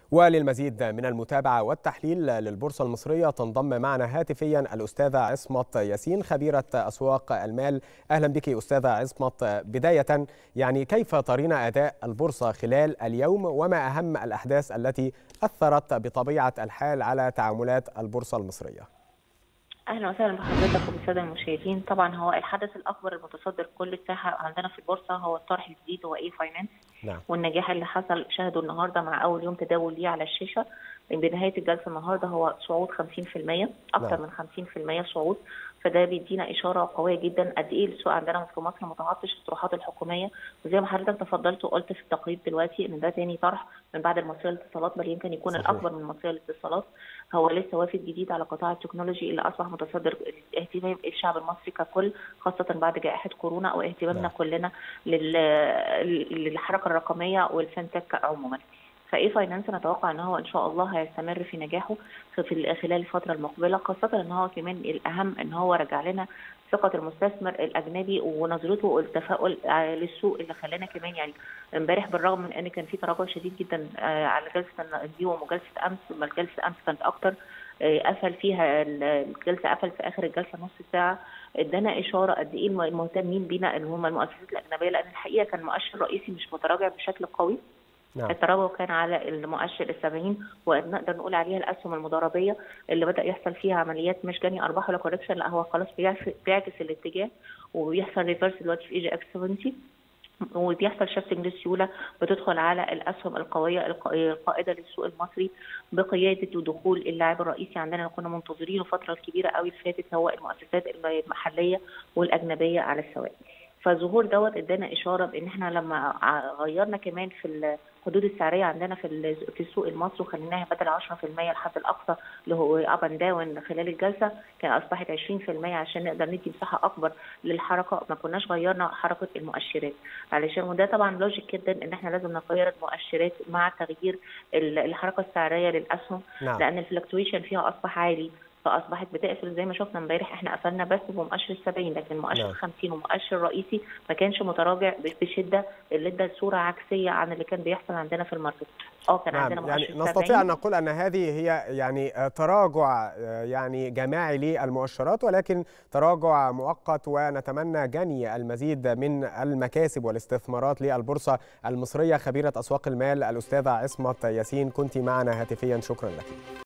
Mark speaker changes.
Speaker 1: وللمزيد من المتابعة والتحليل للبورصة المصرية تنضم معنا هاتفيا الأستاذة عصمت ياسين خبيرة أسواق المال أهلا بك أستاذة عصمت بداية يعني كيف ترين أداء البورصة خلال اليوم وما أهم الأحداث التي أثرت بطبيعة الحال على تعاملات البورصة المصرية
Speaker 2: اهلا وسهلا بحضرتك وبالساده المشاهدين طبعا هو الحدث الاكبر المتصدر كل الساحه عندنا في البورصه هو الطرح الجديد هو اي فاينانس
Speaker 1: نعم.
Speaker 2: والنجاح اللي حصل شهده النهارده مع اول يوم تداول ليه على الشاشه بنهايه الجلسه النهارده هو صعود 50% اكثر
Speaker 1: نعم.
Speaker 2: من 50% صعود فده بيدينا اشاره قويه جدا قد ايه السوق عندنا في مصر متعطش الطروحات الحكوميه وزي ما حضرتك تفضلت وقلت في التقرير دلوقتي ان ده تاني طرح من بعد المصريه للاتصالات بل يمكن يكون
Speaker 1: صحيح.
Speaker 2: الاكبر من المصريه للاتصالات هو لسه وافد جديد على قطاع التكنولوجي اللي اصبح متصدر اهتمام الشعب المصري ككل خاصه بعد جائحه كورونا او اهتمامنا
Speaker 1: نعم.
Speaker 2: كلنا لل- للحركه الرقميه والفنتك عموما. فايه فاينانس نتوقع ان هو ان شاء الله هيستمر في نجاحه في في خلال الفتره المقبله خاصه ان هو كمان الاهم ان هو رجع لنا ثقه المستثمر الاجنبي ونظرته والتفاؤل آه، للسوق اللي خلانا كمان يعني امبارح بالرغم من ان كان في تراجع شديد جدا آه، على جلسه اليوم وجلسه امس ما الجلسه امس كانت اكتر آه، قفل فيها ال- الجلسه قفل في اخر الجلسه نص ساعه ادانا اشاره قد ايه الم- المهتمين بينا اللي هم المؤسسات الاجنبيه لان الحقيقه كان مؤشر رئيسي مش متراجع بشكل قوي
Speaker 1: نعم.
Speaker 2: التراجع كان على المؤشر السبعين ونقدر نقول عليها الاسهم المضاربيه اللي بدا يحصل فيها عمليات مش جني ارباح ولا كوركشن لا هو خلاص بيعكس بيعكس الاتجاه وبيحصل ريفرس دلوقتي في اي جي اكس 70 وبيحصل شيفتنج للسيوله بتدخل على الاسهم القويه الق- القائده للسوق المصري بقياده ودخول اللاعب الرئيسي عندنا اللي كنا منتظرينه فتره كبيره قوي اللي فاتت هو المؤسسات المحليه والاجنبيه على السواء. فظهور دوت ادانا اشاره بان احنا لما ع- غيرنا كمان في الحدود السعريه عندنا في ال- في السوق المصري وخليناها بدل 10% الحد الاقصى اللي هو اب اند داون خلال الجلسه كان اصبحت 20% عشان نقدر ندي مساحه اكبر للحركه ما كناش غيرنا حركه المؤشرات علشان وده طبعا لوجيك جدا ان احنا لازم نغير المؤشرات مع تغيير ال- الحركه السعريه للاسهم
Speaker 1: نعم.
Speaker 2: لان الفلكتويشن فيها اصبح عالي فاصبحت بتقفل زي ما شفنا امبارح احنا قفلنا بس بمؤشر 70 لكن مؤشر
Speaker 1: نعم.
Speaker 2: 50 ومؤشر رئيسي ما كانش متراجع بشده اللي ادى صوره عكسيه عن اللي كان بيحصل عندنا في الماركت اه كان عندنا
Speaker 1: نعم
Speaker 2: مؤشر
Speaker 1: يعني نستطيع
Speaker 2: 70
Speaker 1: أن نقول أن هذه هي يعني آه، تراجع آه، يعني جماعي للمؤشرات ولكن تراجع مؤقت ونتمنى جني المزيد من المكاسب والاستثمارات للبورصة المصرية خبيرة أسواق المال الأستاذة عصمت ياسين كنت معنا هاتفيا شكرا لك